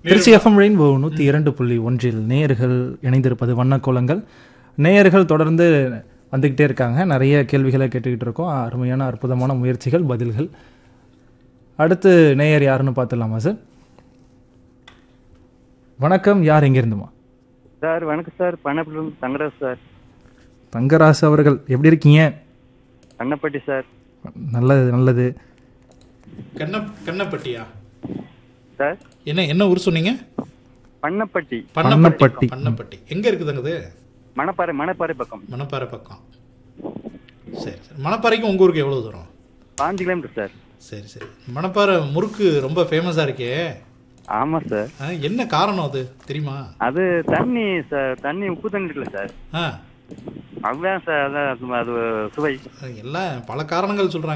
Trichy FM rainbow நூற்றி இரண்டு புள்ளி ஒன்றில் நேயர்கள் இணைந்திருப்பது வண்ணக்கோலங்கள் நேயர்கள் தொடர்ந்து வந்துக்கிட்டே இருக்காங்க நிறைய கேள்விகளை கேட்டுக்கிட்டு இருக்கோம் அருமையான அற்புதமான முயற்சிகள் பதில்கள் அடுத்து நேயர் யாருன்னு பார்த்துடலாமா சார் வணக்கம் யார் எங்கேருந்துமா சார் வணக்கம் சார் பண்ணப்பட்டி தங்கராஜ் சார் தங்கராசு அவர்கள் எப்படி இருக்கீங்க பண்ணப்பட்டி சார் நல்லது நல்லது கண்ண கண்ணப்பட்டியா சார் என்ன என்ன ஊர் சொன்னீங்க பண்ணப்பட்டி பண்ணப்பட்டி. பண்ணப்பட்டி எங்க இருக்குதுங்க இது மணப்பாறை மணப்பாறை பக்கம் மணப்பாறை பக்கம் சரி சரி மணப்பாறைக்கு உங்க ஊருக்கு எவ்வளவு தூரம் பாஞ்சு கிலோமீட்டர் சார் சரி சரி மணப்பாறை முறுக்கு ரொம்ப ஃபேமஸா இருக்கே ஆமா சார் ஆ, என்ன காரணம் அது தெரியுமா அது தண்ணி சார் தண்ணி உப்பு தண்ணி இருக்குல்ல சார் ஆ அதுதான் சார் அதான் அது- அது சுவை எல்லாம் பல காரணங்கள் சொல்றாங்க